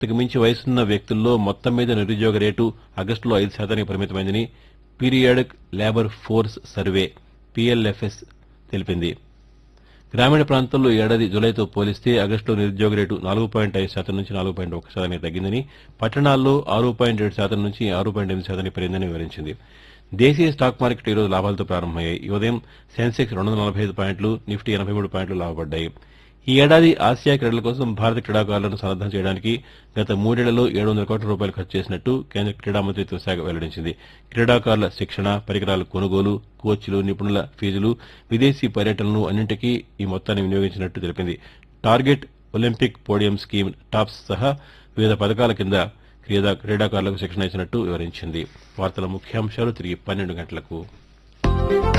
ఇంతకు మించి వయసున్న వ్యక్తుల్లో మొత్తం మీద నిరుద్యోగ రేటు ఆగస్టులో ఐదు శాతానికి పరిమితమైందని periodic labour force survey PLFS తెలిపింది గ్రామీణ ప్రాంతాల్లో ఈ ఏడాది జులైతో పోలిస్తే ఆగస్టులో నిరుద్యోగ రేటు నాలుగు పాయింట్ ఐదు శాతం నుంచి నాలుగు పాయింట్ ఒక శాతానికి తగ్గిందని పట్టణాల్లో ఆరు పాయింట్ ఏడు శాతం నుంచి ఆరు పాయింట్ ఎనిమిది శాతానికి పెరిగిందని వివరించింది దేశీయ స్టాక్ మార్కెట్ ఈ రోజు లాభాలతో ప్రారంభమయ్యాయి ఈ ఉదయం సెన్సెక్స్ రెండు వందల నలభై ఐదు పాయింట్లు నిఫ్టీ ఎనభై మూడు పాయింట్లు లాభపడ్డాయి ఈ ఏడాది ఆసియా క్రీడల కోసం భారత క్రీడాకారులను సన్నద్దం చేయడానికి గత మూడేళ్లలో ఏడు వందల కోట్ల రూపాయలు ఖర్చు చేసినట్టు కేంద్ర క్రీడా మంత్రిత్వ శాఖ వెల్లడించింది క్రీడాకారుల శిక్షణ పరికరాల కొనుగోలు కోచ్లు నిపుణుల ఫీజులు విదేశీ పర్యటనలు అన్నింటికీ ఈ మొత్తాన్ని వినియోగించినట్టు తెలిపింది target Olympic podium scheme TOPS సహా వివిధ పథకాల కింద క్రీడా క్రీడాకారులకు శిక్షణ ఇచ్చినట్టు వివరించింది వార్తల ముఖ్యాంశాలు తిరిగి పన్నెండు గంటలకు